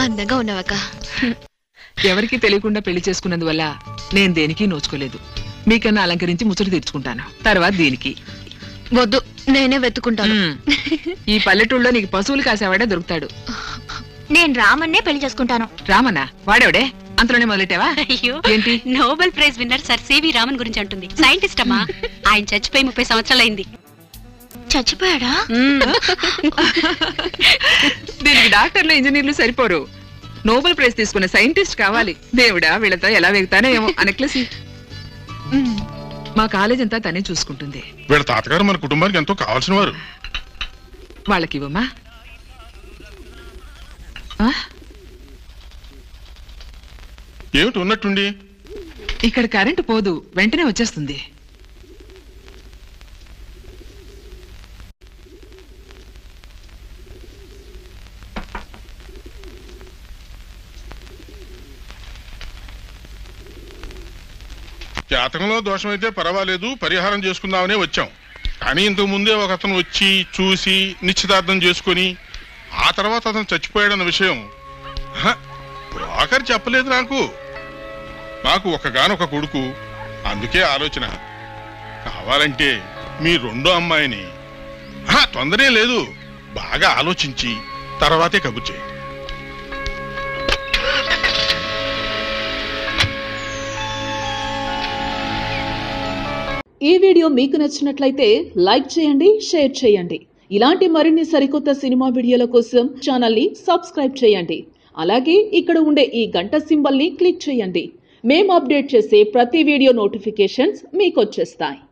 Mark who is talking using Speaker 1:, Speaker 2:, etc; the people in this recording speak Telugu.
Speaker 1: అందంగా ఉన్నావక్క
Speaker 2: ఎవరికీ తెలియకుండా పెళ్లి చేసుకున్నందువల్ల నేను దేనికి నోచుకోలేదు మీకన్నా అలంకరించి ముచ్చట తీర్చుకుంటాను తర్వాత దీనికి
Speaker 1: వద్దు నేనే వెతుకుంటాను
Speaker 2: మ్మ్. ఈ పల్లెటూళ్ళలో నీకు పశువులు కాసేవాడే దొరుకుతాడు
Speaker 3: నేను రామన్నే పెళ్లి చేసుకుంటాను
Speaker 2: రామన్నా వాడేవాడే అంతలోనే మొదలెట్టావా
Speaker 4: అయ్యో
Speaker 2: ఏంటి
Speaker 4: Nobel prize winner sir C V Raman గురించి అంటుంది సైంటిస్ట్ అమ్మా ఆయన చచ్చిపోయి ముప్పై సంవత్సరాలైంది
Speaker 3: చచ్చిపోయాడా
Speaker 2: దీనికి డాక్టర్లు ఇంజనీర్లు సరిపోరు నోబెల్ ప్రైజ్ తీసుకున్న సైంటిస్ట్ కావాలి దేవుడా వీళ్ళతో ఎలా వెగుతానో ఏమో అనక్లసి మా కాలేజ్ అంతా తనే చూసుకుంటుంది
Speaker 5: వీళ్ళ తాతగారు మన కుటుంబానికి ఎంతో కావాల్సిన వారు
Speaker 2: వాళ్ళకి ఇవ్వమ్మా ఆ?
Speaker 5: ఏమిటి ఉన్నట్టుండి
Speaker 2: ఇక్కడ కరెంటు పోదు వెంటనే వచ్చేస్తుంది
Speaker 5: జాతకంలో దోషమైతే పర్వాలేదు పరిహారం చేసుకుందామనే వచ్చాం కానీ ఇంతకు ముందే ఒక అతను వచ్చి చూసి నిశ్చితార్థం చేసుకొని ఆ తర్వాత అతను చచ్చిపోయాడన్న విషయం హ, బ్రోకర్ చెప్పలేదు నాకు నాకు ఒకగానొక కొడుకు అందుకే ఆలోచన కావాలంటే మీ రెండో అమ్మాయిని హ, తొందరే లేదు బాగా ఆలోచించి తర్వాతే కబుర్ చేయి
Speaker 6: ఈ వీడియో మీకు నచ్చినట్లయితే లైక్ చేయండి షేర్ చేయండి ఇలాంటి మరిన్ని సరికొత్త సినిమా వీడియోల కోసం ఛానల్ని సబ్స్క్రైబ్ చేయండి అలాగే ఇక్కడ ఉండే ఈ గంట సింబల్ని క్లిక్ చేయండి మేము అప్డేట్ చేసే ప్రతి వీడియో నోటిఫికేషన్స్ మీకు వచ్చేస్తాయి